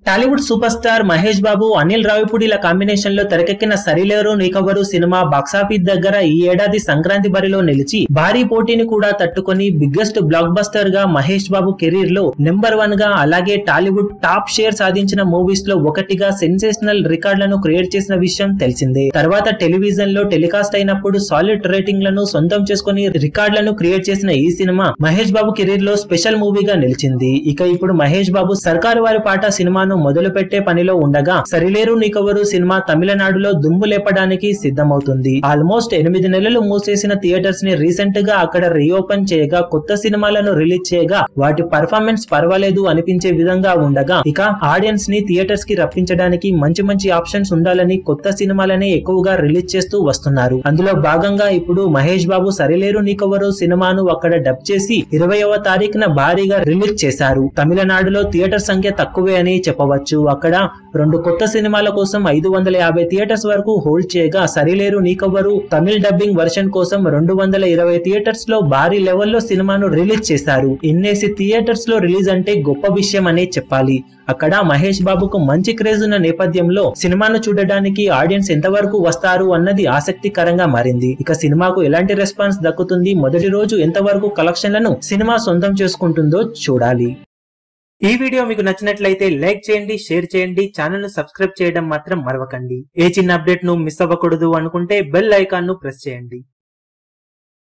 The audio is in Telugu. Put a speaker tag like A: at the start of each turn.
A: టాలీవుడ్ సూపర్ స్టార్ మహేష్ బాబు అనిల్ రావిపూడిల కాంబినేషన్ లో తెరకెక్కిన సరిలేరు నీకవరు సినిమా బాక్సాఫీస్ దగ్గర ఈ ఏడాది సంక్రాంతి బరిలో నిలిచి భారీ పోటీని కూడా తట్టుకొని బిగ్గెస్ట్ బ్లాక్ బస్టర్ గా మహేష్ బాబు కెరీర్ లో నెంబర్ వన్ గా అలాగే టాలీవుడ్ టాప్ షేర్ సాధించిన మూవీస్ లో ఒకటిగా సెన్సేషనల్ రికార్డులను క్రియేట్ చేసిన విషయం తెలిసిందే తర్వాత టెలివిజన్ లో టెలికాస్ట్ అయినప్పుడు సాలిడ్ రేటింగ్లను సొంతం చేసుకుని రికార్డులను క్రియేట్ చేసిన ఈ సినిమా మహేష్ బాబు కెరీర్ లో స్పెషల్ మూవీగా నిలిచింది ఇక ఇప్పుడు మహేష్ బాబు సర్కారు వారి పాట సినిమాను మొదలు పెట్టే పనిలో ఉండగా సరిలేరు నీకెవరు సినిమా తమిళనాడులో దుమ్ము లేపడానికి సిద్ధమవుతుంది ఆల్మోస్ట్ ఎనిమిది నెలలు మూసేసిన థియేటర్స్ ని రీసెంట్ గా అక్కడ రీఓపెన్ చేయగా కొత్త సినిమాలను రిలీజ్ చేయగా వాటి పర్ఫార్మెన్స్ పర్వాలేదు అనిపించే విధంగా ఉండగా ఇక ఆడియన్స్ ని థియేటర్స్ కి రప్పించడానికి మంచి మంచి ఆప్షన్స్ ఉండాలని కొత్త సినిమాలనే ఎక్కువగా రిలీజ్ చేస్తూ వస్తున్నారు అందులో భాగంగా ఇప్పుడు మహేష్ బాబు సరిలేరు నీకెవరు సినిమాను అక్కడ డబ్ చేసి ఇరవయవ తారీఖున భారీగా రిలీజ్ చేశారు తమిళనాడులో థియేటర్ సంఖ్య తక్కువే అని చెప్పవచ్చు అక్కడ రెండు కొత్త సినిమాల కోసం ఐదు వందల యాభై థియేటర్స్ వరకు హోల్డ్ చేయగా సరిలేరు నీకెవ్వరు తమిళ్ డబ్బింగ్ వర్షన్ కోసం రెండు వందల ఇరవై థియేటర్స్ లో భారీ లెవెల్లో సినిమాను రిలీజ్ చేశారు ఇన్నేసి థియేటర్స్ లో రిలీజ్ అంటే గొప్ప విషయం అనే చెప్పాలి అక్కడ మహేష్ బాబుకు మంచి క్రేజ్ ఉన్న నేపథ్యంలో సినిమాను చూడడానికి ఆడియన్స్ ఎంతవరకు వస్తారు అన్నది ఆసక్తికరంగా మారింది ఇక సినిమాకు ఎలాంటి రెస్పాన్స్ దక్కుతుంది మొదటి రోజు ఎంతవరకు కలెక్షన్లను సినిమా సొంతం చేసుకుంటుందో చూడాలి ఈ వీడియో మీకు నచ్చినట్లయితే లైక్ చేయండి షేర్ చేయండి ఛానల్ ను సబ్స్క్రైబ్ చేయడం మాత్రం మరవకండి ఏ చిన్న అప్డేట్ ను మిస్ అవ్వకూడదు అనుకుంటే బెల్ ఐకాన్ ను ప్రెస్ చేయండి